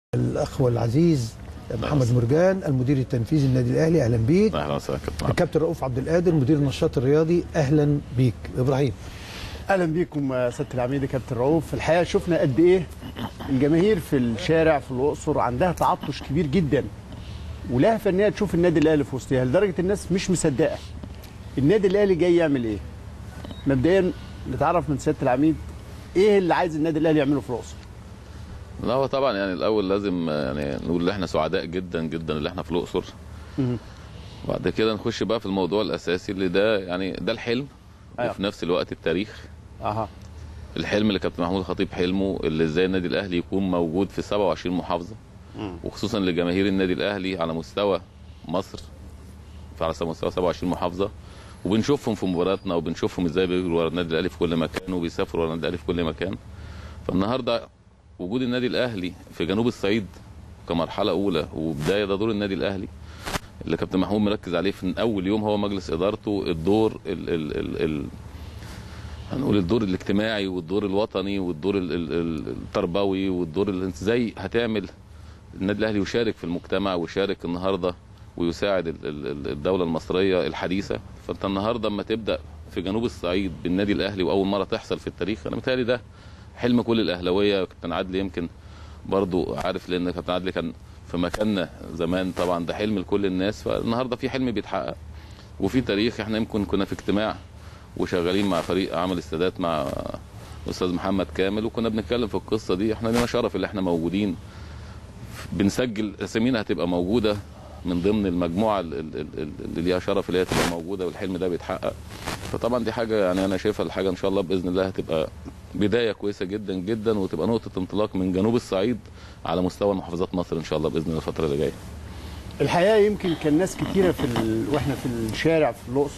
الاخ العزيز محمد مرجان المدير التنفيذي للنادي الاهلي اهلا بيك اهلا وسهلا كابتن عبد. الكابتن رؤوف عبد القادر مدير النشاط الرياضي اهلا بيك ابراهيم اهلا بيكم يا سياده العميد يا كابتن رؤوف الحقيقه شفنا قد ايه الجماهير في الشارع في الاقصر عندها تعطش كبير جدا ولها فنيه تشوف النادي الاهلي في وسطها لدرجه الناس مش مصدقه النادي الاهلي جاي يعمل ايه مبدئيا نتعرف من سياده العميد ايه اللي عايز النادي الاهلي يعمله في الاقصر لا هو طبعا يعني الاول لازم يعني نقول ان احنا سعداء جدا جدا اللي احنا في الاقصر مهم. وبعد كده نخش بقى في الموضوع الاساسي اللي ده يعني ده الحلم أيوة. وفي نفس الوقت التاريخ اها الحلم اللي كابتن محمود الخطيب حلمه اللي ازاي النادي الاهلي يكون موجود في 27 محافظه مم. وخصوصا لجماهير النادي الاهلي على مستوى مصر على مستوى 27 محافظه وبنشوفهم في مبارياتنا وبنشوفهم ازاي بيجروا ورا النادي الاهلي في كل مكان وبيسافروا ورا النادي الاهلي في كل مكان فالنهارده وجود النادي الاهلي في جنوب الصعيد كمرحله اولى وبدايه ده دور النادي الاهلي اللي كابتن محمود مركز عليه في اول يوم هو مجلس ادارته الدور ال ال ال ال هنقول الدور الاجتماعي والدور الوطني والدور ال- ال- ال- التربوي والدور اللي انت ازاي هتعمل النادي الاهلي يشارك في المجتمع ويشارك النهارده ويساعد ال- ال- ال- الدوله المصريه الحديثه فانت النهارده اما تبدا في جنوب الصعيد بالنادي الاهلي واول مره تحصل في التاريخ انا متهيألي ده حلم كل الاهلاويه كابتن عادل يمكن برضو عارف لان كابتن عادل كان في مكاننا زمان طبعا ده حلم لكل الناس فالنهارده في حلم بيتحقق وفي تاريخ احنا يمكن كنا في اجتماع وشغالين مع فريق عمل استادات مع الاستاذ محمد كامل وكنا بنتكلم في القصه دي احنا لنا شرف اللي احنا موجودين بنسجل اسامينا هتبقى موجوده من ضمن المجموعه ال- ال- ال- اللي ليها شرف اللي هي تبقى موجوده والحلم ده بيتحقق فطبعا دي حاجه يعني انا شايفها الحاجه ان شاء الله باذن الله هتبقى بدايه كويسه جدا جدا وتبقى نقطه انطلاق من جنوب الصعيد على مستوى محافظات مصر ان شاء الله باذن الله الفتره اللي جايه الحقيقه يمكن كان ناس كتيره في ال... واحنا في الشارع في الاقصر